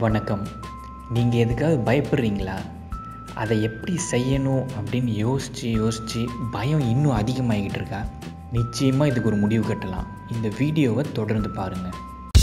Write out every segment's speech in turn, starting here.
வணக்கம் நீங்கள் எதுக்காவது பயப்படுறீங்களா அதை எப்படி செய்யணும் அப்படின்னு யோசித்து யோசித்து பயம் இன்னும் அதிகமாகிக்கிட்டு இருக்கா நிச்சயமாக இதுக்கு ஒரு முடிவு கட்டலாம் இந்த வீடியோவை தொடர்ந்து பாருங்கள்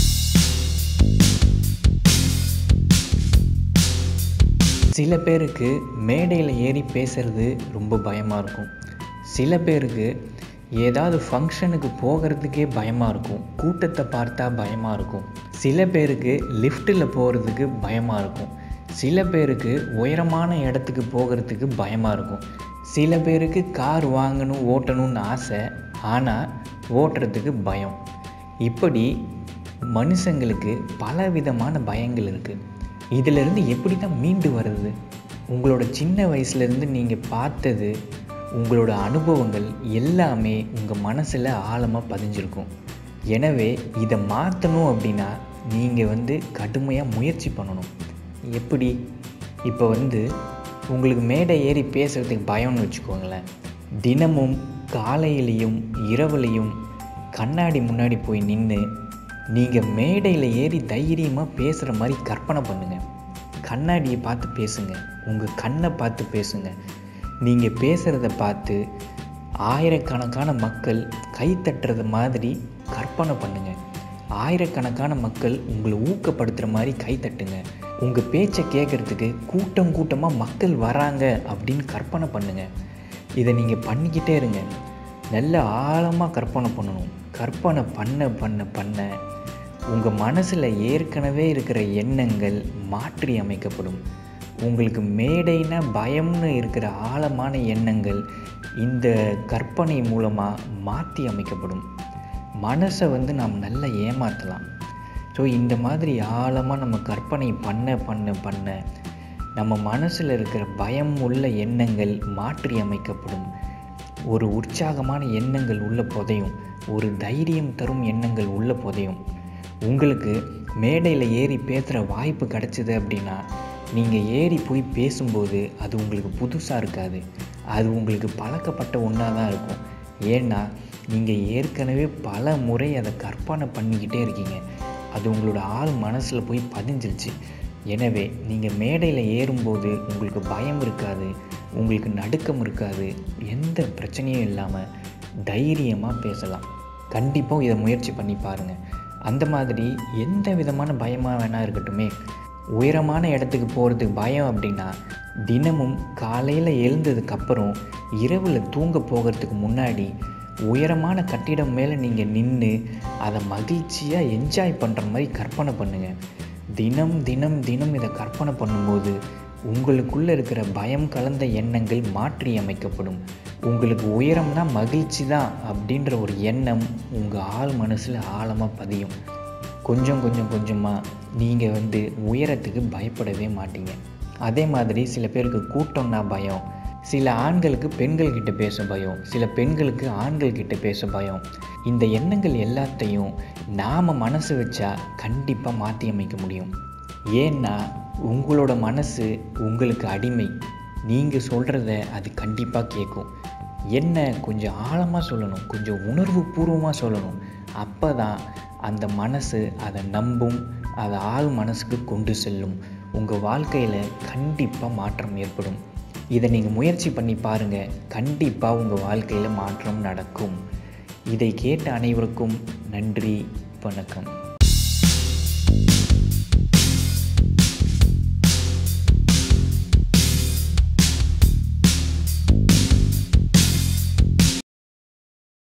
சில பேருக்கு மேடையில் ஏறி பேசுறது ரொம்ப பயமாக இருக்கும் சில பேருக்கு ஏதாவது ஃபங்க்ஷனுக்கு போகிறதுக்கே பயமாக இருக்கும் கூட்டத்தை பார்த்தா பயமாக இருக்கும் சில பேருக்கு லிஃப்ட்டில் போகிறதுக்கு பயமாக இருக்கும் சில பேருக்கு உயரமான இடத்துக்கு போகிறதுக்கு பயமாக இருக்கும் சில பேருக்கு கார் வாங்கணும் ஓட்டணும்னு ஆசை ஆனால் ஓட்டுறதுக்கு பயம் இப்படி மனுஷங்களுக்கு பல விதமான பயங்கள் இருக்குது இதிலிருந்து எப்படி தான் மீண்டு வர்றது உங்களோட சின்ன வயசுலேருந்து நீங்கள் பார்த்தது உங்களோட அனுபவங்கள் எல்லாமே உங்கள் மனசில் ஆழமாக பதிஞ்சிருக்கும் எனவே இதை மாற்றணும் அப்படின்னா நீங்கள் வந்து கடுமையாக முயற்சி பண்ணணும் எப்படி இப்போ வந்து உங்களுக்கு மேடை ஏறி பேசுகிறதுக்கு பயம்னு வச்சுக்கோங்களேன் தினமும் காலையிலையும் இரவுலையும் கண்ணாடி முன்னாடி போய் நின்று நீங்கள் மேடையில் ஏறி தைரியமாக பேசுகிற மாதிரி கற்பனை பண்ணுங்கள் கண்ணாடியை பார்த்து பேசுங்க உங்கள் கண்ணை பார்த்து பேசுங்க நீங்கள் பேசுகிறத பார்த்து ஆயிரக்கணக்கான மக்கள் கை தட்டுறது மாதிரி கற்பனை பண்ணுங்கள் ஆயிரக்கணக்கான மக்கள் உங்களை ஊக்கப்படுத்துகிற மாதிரி கை தட்டுங்க உங்கள் பேச்சை கேட்குறதுக்கு கூட்டம் கூட்டமாக மக்கள் வராங்க அப்படின்னு கற்பனை பண்ணுங்கள் இதை நீங்கள் பண்ணிக்கிட்டே இருங்க நல்ல ஆழமாக கற்பனை பண்ணணும் கற்பனை பண்ண பண்ண பண்ண உங்கள் மனசில் ஏற்கனவே இருக்கிற எண்ணங்கள் மாற்றி அமைக்கப்படும் உங்களுக்கு மேடைனா பயம்னு இருக்கிற ஆழமான எண்ணங்கள் இந்த கற்பனை மூலமாக மாற்றி அமைக்கப்படும் மனசை வந்து நாம் நல்லா ஏமாற்றலாம் ஸோ இந்த மாதிரி ஆழமாக நம்ம கற்பனை பண்ண பண்ண பண்ண நம்ம மனசில் இருக்கிற பயம் உள்ள எண்ணங்கள் மாற்றி அமைக்கப்படும் ஒரு உற்சாகமான எண்ணங்கள் உள்ள புதையும் ஒரு தைரியம் தரும் எண்ணங்கள் உள்ள புதையும் உங்களுக்கு மேடையில் ஏறி பேசுகிற வாய்ப்பு கிடச்சிது அப்படின்னா நீங்கள் ஏறி போய் பேசும்போது அது உங்களுக்கு புதுசாக இருக்காது அது உங்களுக்கு பழக்கப்பட்ட ஒன்றா தான் இருக்கும் ஏன்னா நீங்கள் ஏற்கனவே பல முறை அதை கற்பனை பண்ணிக்கிட்டே இருக்கீங்க அது உங்களோட ஆள் மனசில் போய் பதிஞ்சிருச்சு எனவே நீங்கள் மேடையில் ஏறும்போது உங்களுக்கு பயம் இருக்காது உங்களுக்கு நடுக்கம் இருக்காது எந்த பிரச்சனையும் இல்லாமல் தைரியமாக பேசலாம் கண்டிப்பாக இதை முயற்சி பண்ணி பாருங்கள் அந்த மாதிரி எந்த விதமான பயமாக வேணால் இருக்கட்டுமே உயரமான இடத்துக்கு போகிறதுக்கு பயம் அப்படின்னா தினமும் காலையில் எழுந்ததுக்கப்புறம் இரவில் தூங்க போகிறதுக்கு முன்னாடி உயரமான கட்டிடம் மேலே நீங்கள் நின்று அதை மகிழ்ச்சியாக என்ஜாய் பண்ணுற மாதிரி கற்பனை பண்ணுங்கள் தினம் தினம் தினம் இதை கற்பனை பண்ணும்போது உங்களுக்குள்ளே இருக்கிற பயம் கலந்த எண்ணங்கள் மாற்றி அமைக்கப்படும் உங்களுக்கு உயரம்னா மகிழ்ச்சி தான் அப்படின்ற ஒரு எண்ணம் உங்கள் ஆள் மனசில் ஆழமாக பதியும் கொஞ்சம் கொஞ்சம் கொஞ்சமாக நீங்கள் வந்து உயரத்துக்கு பயப்படவே மாட்டீங்க அதே மாதிரி சில பேருக்கு கூட்டம்னா பயம் சில ஆண்களுக்கு பெண்கள்கிட்ட பேச பயம் சில பெண்களுக்கு ஆண்கள்கிட்ட பேச பயம் இந்த எண்ணங்கள் எல்லாத்தையும் நாம் மனசு வச்சா கண்டிப்பாக மாற்றி அமைக்க முடியும் ஏன்னா உங்களோட மனசு உங்களுக்கு அடிமை நீங்கள் சொல்கிறத அது கண்டிப்பாக கேட்கும் என்ன கொஞ்சம் ஆழமாக சொல்லணும் கொஞ்சம் உணர்வு பூர்வமாக சொல்லணும் அப்போ தான் அந்த மனசு அதை நம்பும் அதை ஆள் மனசுக்கு கொண்டு செல்லும் உங்கள் வாழ்க்கையில் கண்டிப்பாக மாற்றம் ஏற்படும் இதை நீங்கள் முயற்சி பண்ணி பாருங்கள் கண்டிப்பாக உங்கள் வாழ்க்கையில் மாற்றம் நடக்கும் இதை கேட்ட அனைவருக்கும் நன்றி வணக்கம்